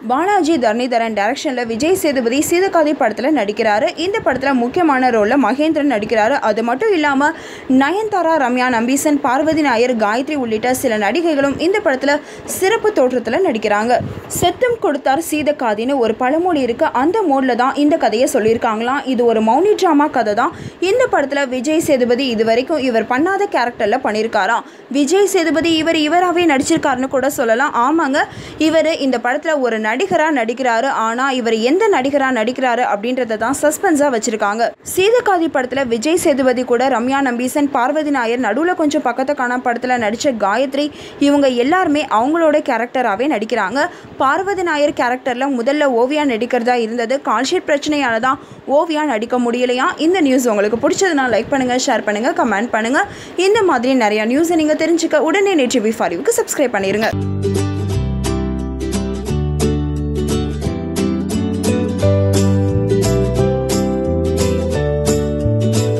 பாலாஜி தரணிதரன் டைரக்ஷனில் விஜய் சேதுபதி சீதக்காதி படத்தில் நடிக்கிறாரு இந்த படத்தில் முக்கியமான ரோலில் மகேந்திரன் நடிக்கிறாரு அது மட்டும் இல்லாமல் நயன்தாரா ரம்யா நம்பீசன் பார்வதி நாயர் காயத்ரி உள்ளிட்ட சில நடிகைகளும் இந்த படத்தில் சிறப்பு தோற்றத்தில் நடிக்கிறாங்க செத்தும் கொடுத்தார் சீதக்காதின்னு ஒரு பழமொழி இருக்கு அந்த மோடில் தான் இந்த கதையை சொல்லியிருக்காங்களாம் இது ஒரு மௌனி ட்ராமா கதை தான் இந்த படத்தில் விஜய் சேதுபதி இது வரைக்கும் இவர் பண்ணாத கேரக்டரில் பண்ணியிருக்காராம் விஜய் சேதுபதி இவர் இவராகவே நடிச்சிருக்காருன்னு கூட சொல்லலாம் ஆமாங்க இவர் இந்த படத்தில் ஒரு நடிகராக நடிக்கிறாரு ஆனால் இவர் எந்த நடிகராக நடிக்கிறாரு அப்படின்றத தான் சஸ்பென்ஸாக வச்சுருக்காங்க சீதக்காதி படத்தில் விஜய் சேதுபதி கூட ரம்யா நம்பீசன் பார்வதி நாயர் நடுவில் கொஞ்சம் பக்கத்தை காண படத்தில் நடித்த காயத்ரி இவங்க எல்லாருமே அவங்களோட கேரக்டராகவே நடிக்கிறாங்க பார்வதி நாயர் கேரக்டரில் முதல்ல ஓவியா நடிக்கிறதா இருந்தது கால்ஷீட் பிரச்சனையால தான் ஓவியா நடிக்க முடியலையா இந்த நியூஸ் உங்களுக்கு பிடிச்சதுன்னா லைக் பண்ணுங்கள் ஷேர் பண்ணுங்கள் கமெண்ட் பண்ணுங்கள் இந்த மாதிரி நிறையா நியூஸை நீங்கள் தெரிஞ்சுக்க உடனே நேற்று வி ஃபாரிவுக்கு சப்ஸ்கிரைப் பண்ணிடுங்க